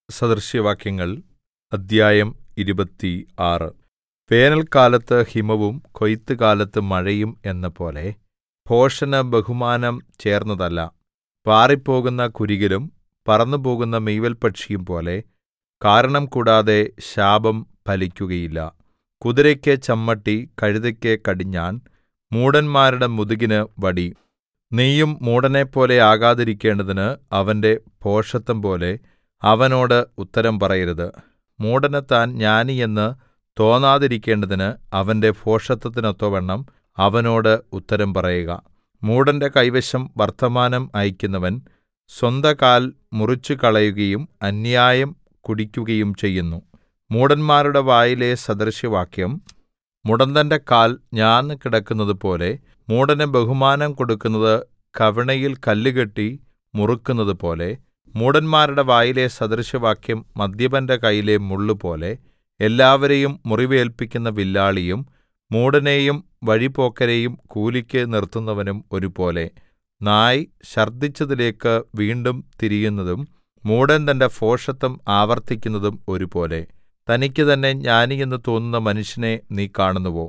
സദൃശവാക്യങ്ങൾ അദ്ധ്യായം ഇരുപത്തിയാറ് വേനൽക്കാലത്ത് ഹിമവും കൊയ്ത്തുകാലത്ത് മഴയും എന്നപോലെ ഭോഷന് ബഹുമാനം ചേർന്നതല്ല പാറിപ്പോകുന്ന കുരികലും പറന്നുപോകുന്ന മീവൽപക്ഷിയും പോലെ കാരണം കൂടാതെ ശാപം ഫലിക്കുകയില്ല കുതിരയ്ക്ക് ചമ്മട്ടി കഴുതയ്ക്ക് കടിഞ്ഞാൺ മൂഢന്മാരുടെ മുതുകിന് വടി നീയും മൂഢനെപ്പോലെ ആകാതിരിക്കേണ്ടതിന് അവന്റെ ഭോഷത്തംപോലെ അവനോട് ഉത്തരം പറയരുത് മൂഢന് താൻ ജ്ഞാനി എന്ന് തോന്നാതിരിക്കേണ്ടതിന് അവന്റെ ഭോഷത്തത്തിനൊത്തവണ്ണം അവനോട് ഉത്തരം പറയുക മൂഢന്റെ കൈവശം വർത്തമാനം അയക്കുന്നവൻ സ്വന്തകാൽ മുറിച്ചുകളയുകയും അന്യായം കുടിക്കുകയും ചെയ്യുന്നു മൂഢന്മാരുടെ വായിലെ സദൃശവാക്യം മുടന്തന്റെ കാൽ ഞാന്നു കിടക്കുന്നതുപോലെ മൂഢന് ബഹുമാനം കൊടുക്കുന്നത് കവിണയിൽ കല്ലുകെട്ടി മുറുക്കുന്നതുപോലെ മൂഢന്മാരുടെ വായിലെ സദൃശവാക്യം മദ്യപന്റെ കൈയിലെ മുള്ളുപോലെ എല്ലാവരെയും മുറിവേല്പിക്കുന്ന വില്ലാളിയും മൂഢനെയും വഴിപോക്കരെയും കൂലിക്ക് നിർത്തുന്നവനും ഒരുപോലെ നായ് ഛർദ്ദിച്ചതിലേക്ക് വീണ്ടും തിരിയുന്നതും മൂഢൻ തന്റെ ഭോഷത്തം ആവർത്തിക്കുന്നതും ഒരുപോലെ തനിക്ക് തന്നെ ജ്ഞാനിയെന്ന് തോന്നുന്ന മനുഷ്യനെ നീ കാണുന്നുവോ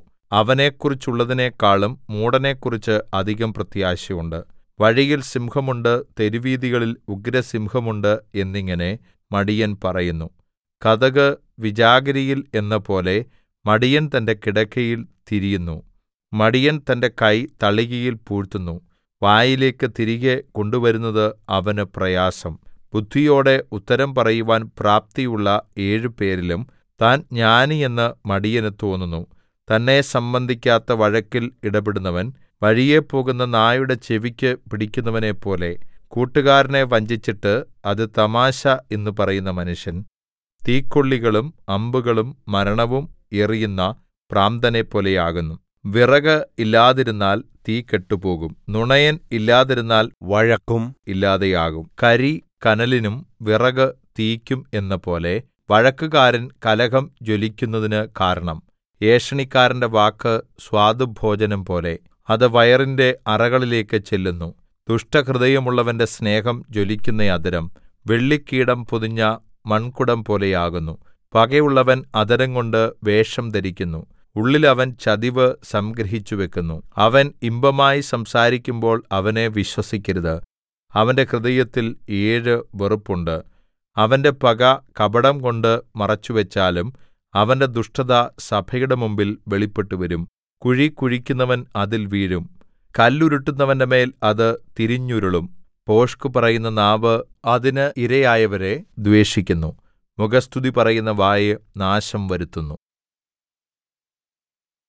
അവനെക്കുറിച്ചുള്ളതിനെക്കാളും മൂഢനെക്കുറിച്ച് അധികം പ്രത്യാശയുണ്ട് വഴിയിൽ സിംഹമുണ്ട് തെരുവീഥികളിൽ ഉഗ്രസിംഹമുണ്ട് എന്നിങ്ങനെ മടിയൻ പറയുന്നു കതക് വിജാഗിരിയിൽ എന്നപോലെ മടിയൻ തന്റെ കിടക്കയിൽ തിരിയുന്നു മടിയൻ തന്റെ കൈ തളികയിൽ പൂഴ്ത്തുന്നു വായിലേക്ക് തിരികെ കൊണ്ടുവരുന്നത് അവന് പ്രയാസം ബുദ്ധിയോടെ ഉത്തരം പറയുവാൻ പ്രാപ്തിയുള്ള ഏഴുപേരിലും താൻ ജ്ഞാനി എന്ന് മടിയന് തോന്നുന്നു തന്നെ സംബന്ധിക്കാത്ത വഴക്കിൽ ഇടപെടുന്നവൻ വഴിയെ പോകുന്ന നായുടെ ചെവിക്ക് പിടിക്കുന്നവനെപ്പോലെ കൂട്ടുകാരനെ വഞ്ചിച്ചിട്ട് അത് തമാശ എന്ന് പറയുന്ന മനുഷ്യൻ തീക്കൊള്ളികളും അമ്പുകളും മരണവും എറിയുന്ന ഭ്രാന്തനെപ്പോലെയാകുന്നു വിറക് ഇല്ലാതിരുന്നാൽ തീ കെട്ടുപോകും നുണയൻ ഇല്ലാതിരുന്നാൽ വഴക്കും ഇല്ലാതെയാകും കരി കനലിനും വിറക് തീയ്ക്കും എന്നപോലെ വഴക്കുകാരൻ കലഹം ജ്വലിക്കുന്നതിന് കാരണം ഏഷണിക്കാരന്റെ വാക്ക് സ്വാദുഭോജനം പോലെ അത് വയറിന്റെ അറകളിലേക്ക് ചെല്ലുന്നു ദുഷ്ടഹൃദയമുള്ളവന്റെ സ്നേഹം ജ്വലിക്കുന്ന അധരം വെള്ളിക്കീടം പൊതിഞ്ഞ മൺകുടം പോലെയാകുന്നു പകയുള്ളവൻ അധരംകൊണ്ട് വേഷം ധരിക്കുന്നു ഉള്ളിൽ അവൻ ചതിവ് സംഗ്രഹിച്ചു വെക്കുന്നു അവൻ ഇമ്പമായി സംസാരിക്കുമ്പോൾ അവനെ വിശ്വസിക്കരുത് അവന്റെ ഹൃദയത്തിൽ ഏഴ് വെറുപ്പുണ്ട് അവന്റെ പക കപടം കൊണ്ട് മറച്ചുവെച്ചാലും അവന്റെ ദുഷ്ടത സഭയുടെ മുമ്പിൽ വെളിപ്പെട്ടുവരും കുഴി കുഴിക്കുന്നവൻ അതിൽ വീഴും കല്ലുരുട്ടുന്നവന്റെ മേൽ അത് തിരിഞ്ഞുരുളും ഭോഷ്ക് പറയുന്ന നാവ് അതിന് ഇരയായവരെ ദ്വേഷിക്കുന്നു മുഖസ്തുതി പറയുന്ന വായ് നാശം വരുത്തുന്നു